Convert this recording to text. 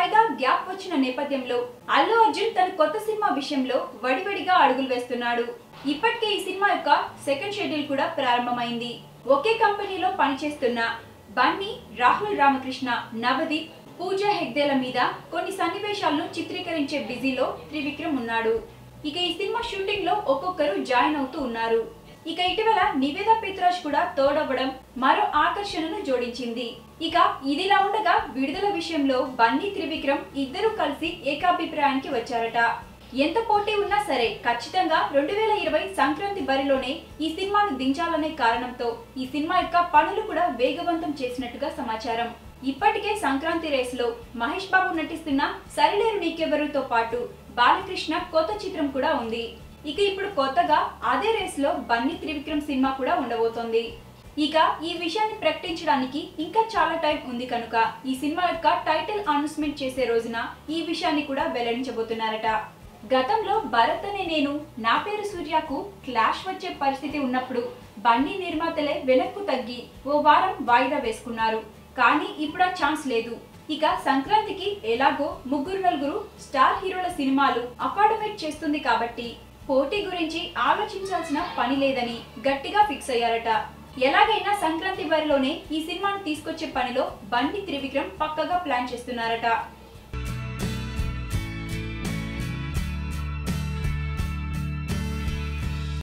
పైగా గ్యాప్ వచ్చిన నేపథ్యంలో అల్లు అర్జున్ తన కొత్త సినిమా విషయంలో వడివడిగా అడుగులు వేస్తున్నాడు ఇప్పటికే ఈ సినిమా యొక్క సెకండ్ షెడ్యూల్ కూడా ప్రారంభమైంది ఒకే కంపెనీలో పనిచేస్తున్న బన్నీ రాహుల్ రామకృష్ణ నవదీప్ పూజా హెగ్దేల మీద కొన్ని సన్నివేశాలను చిత్రీకరించే బిజీలో త్రివిక్రమ్ ఉన్నాడు ఇక ఈ సినిమా షూటింగ్ లో ఒక్కొక్కరు జాయిన్ అవుతూ ఉన్నారు ఇక ఇటీవల నివేద పెత్రాజ్ కూడా తోడవ్వడం మరో ఆకర్షణను జోడించింది ఇక ఇదిలా ఉండగా విడుదల విషయంలో బన్నీ త్రివిక్రమ్ ఇద్దరూ కలిసి ఏకాభిప్రాయానికి వచ్చారట ఎంత పోటీ ఉన్నా సరే ఖచ్చితంగా రెండు వేల ఇరవై సంక్రాంతి బరిలోనే ఈ సినిమాను దించాలనే కారణంతో ఈ సినిమా యొక్క పనులు కూడా వేగవంతం చేసినట్టుగా సమాచారం ఇప్పటికే సంక్రాంతి రేస్ లో మహేష్ బాబు నటిస్తున్న సరిలేరు నీకెవరుతో పాటు బాలకృష్ణ కొత్త చిత్రం కూడా ఉంది ఇక ఇప్పుడు కొత్తగా అదే రేస్ లో బన్నీ త్రివిక్రమ్ సినిమా కూడా ఉండబోతోంది ఇక ఈ విషయాన్ని ప్రకటించడానికి ఇంకా చాలా టైం ఉంది కనుక ఈ సినిమా యొక్క టైటిల్ అనౌన్స్మెంట్ చేసే రోజున ఈ విషయాన్ని కూడా వెల్లడించబోతున్నారట గతంలో భరత్ అనే నేను నా పేరు సూర్యకు క్లాష్ వచ్చే పరిస్థితి ఉన్నప్పుడు బన్నీ నిర్మాతలే వెనక్కు తగ్గి ఓ వారం వాయిదా వేసుకున్నారు కానీ ఇప్పుడు ఆ ఛాన్స్ లేదు ఇక సంక్రాంతికి ఎలాగో ముగ్గురు నలుగురు స్టార్ హీరోల సినిమాలు అకాడమేట్ చేస్తుంది కాబట్టి పోటీ గురించి ఆలోచించాల్సిన పని లేదని గట్టిగా ఫిక్స్ అయ్యారట ఎలాగైనా సంక్రాంతి బరిలోనే ఈ సినిమాను తీసుకొచ్చే పనిలో బండి త్రివిక్రమ్ పక్కగా ప్లాన్ చేస్తున్నారట